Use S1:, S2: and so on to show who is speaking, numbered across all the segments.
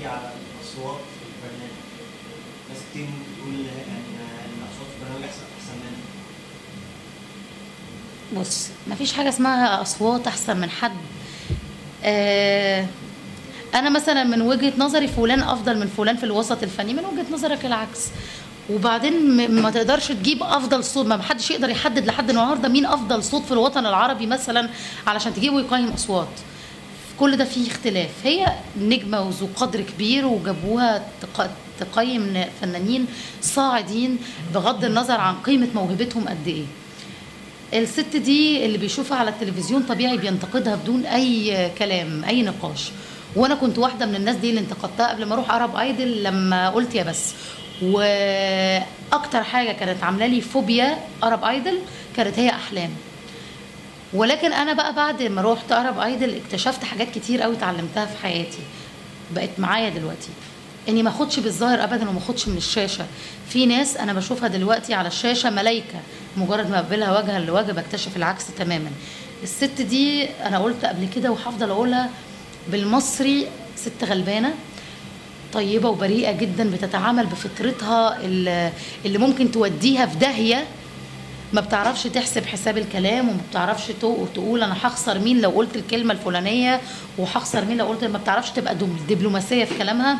S1: بتحكي على الاصوات في البرنامج ناس كتير ممكن تقول ان ان الاصوات في البرنامج احسن احسن منها
S2: بص مفيش حاجه اسمها اصوات احسن من حد آه انا مثلا من وجهه نظري فلان افضل من فلان في الوسط الفني من وجهه نظرك العكس وبعدين م- ما تقدرش تجيب افضل صوت ما حدش يقدر يحدد لحد النهارده مين افضل صوت في الوطن العربي مثلا علشان تجيبه يقيم اصوات كل ده فيه اختلاف هي نجمة وذو قدر كبير وجابوها تق- تقيم فنانين صاعدين بغض النظر عن قيمة موهبتهم قد ايه الست دي اللي بيشوفها على التلفزيون طبيعي بينتقدها بدون اي كلام اي نقاش وانا كنت واحده من الناس دي اللي انتقدتها قبل ما اروح ارب ايدل لما قلت يا بس واكتر حاجه كانت عامله لي فوبيا ارب ايدل كانت هي احلام ولكن انا بقى بعد ما روحت ارب ايدل اكتشفت حاجات كتير قوي اتعلمتها في حياتي بقت معايا دلوقتي اني ما اخدش بالظاهر ابدا وما اخدش من الشاشه في ناس انا بشوفها دلوقتي على الشاشه ملايكه مجرد ما اقابلها وجها لوجه بكتشف العكس تماما الست دي انا قلت قبل كده وهفضل اقولها بالمصري ست غلبانه طيبه وبريئه جدا بتتعامل بفطرتها اللي اللي ممكن توديها في داهيه ما بتعرفش تحسب حساب الكلام وما بتعرفش تو- تقول انا هخسر مين لو قلت الكلمه الفلانيه وهخسر مين لو قلت ما بتعرفش تبقى دم- دبلوماسيه في كلامها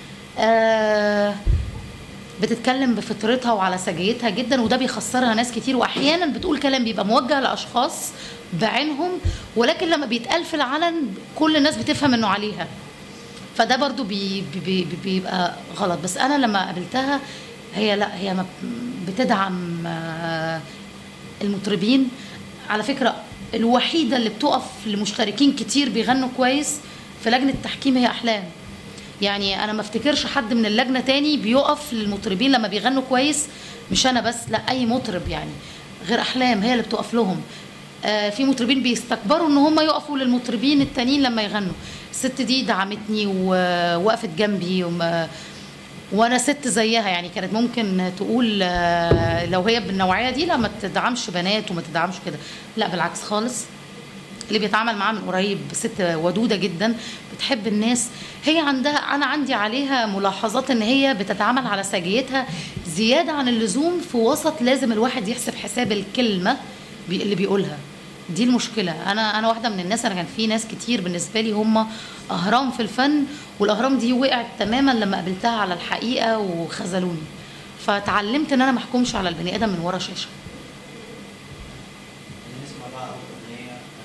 S2: آه بتتكلم بفطرتها وعلى سجيتها جدا وده بيخسرها ناس كتير واحيانا بتقول كلام بيبقى موجه لاشخاص بعينهم ولكن لما بيتقال في العلن كل الناس بتفهم انه عليها فده برضو بي بي بي بيبقى غلط بس انا لما قابلتها هي لا هي ما بتدعم آه، المطربين على فكره الوحيده اللي بتقف لمشتركين كتير بيغنوا كويس في لجنه التحكيم هي احلام يعني انا ما افتكرش حد من اللجنه تاني بيقف للمطربين لما بيغنوا كويس مش انا بس لا اي مطرب يعني غير احلام هي اللي بتقف لهم آه في مطربين بيستكبروا ان هم يقفوا للمطربين التانيين لما يغنوا الست دي دعمتني ووقفت جنبي وما وانا ست زيها يعني كانت ممكن تقول آه، لو هي بالنوعيه دي لا ما تدعمش بنات وما تدعمش كده لا بالعكس خالص اللي بيتعامل معاها من قريب ست ودوده جدا بتحب الناس هي عندها انا عندي عليها ملاحظات ان هي بتتعامل على سجيتها زياده عن اللزوم في وسط لازم الواحد يحسب حساب الكلمه بي- اللي بيقولها دي المشكله انا انا واحده من الناس انا كان في ناس كتير بالنسبه لي هم اهرام في الفن والاهرام دي وقعت تماما لما قابلتها على الحقيقه وخذلوني فتعلمت ان انا ما احكمش على البني ادم من ورا شاشه
S1: نسمع بقى اول اغنيه